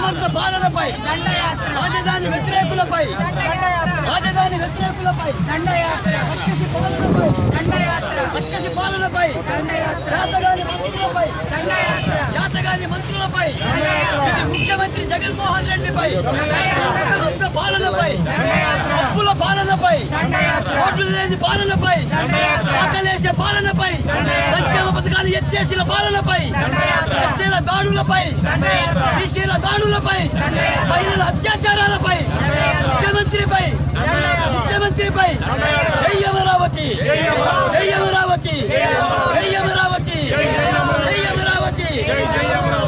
సమర్థ పాలనపై రాజధాని వ్యతిరేకులపై రాజధాని వ్యతిరేకులపై అక్కసి పాలనపై అక్కసి పాలనపై చేతగాని మంత్రులపై చేతగాని మంత్రులపై ఇది ముఖ్యమంత్రి జగన్మోహన్ రెడ్డిపై సమర్థ పాలనపై అప్పుల పాలనపై ఓట్లు లేని పాలనపై ఆకలేసే పాలనపై సంక్షేమ పథకాలు ఎత్తేసిన పాలనపై ఎస్సీల దాడులపై బీసీల దాడులపై మహిళల అత్యాచారాలపై ముఖ్యమంత్రిపై ముఖ్యమంత్రిపై జై అమరావతి జై అమరావతి జై అమరావతి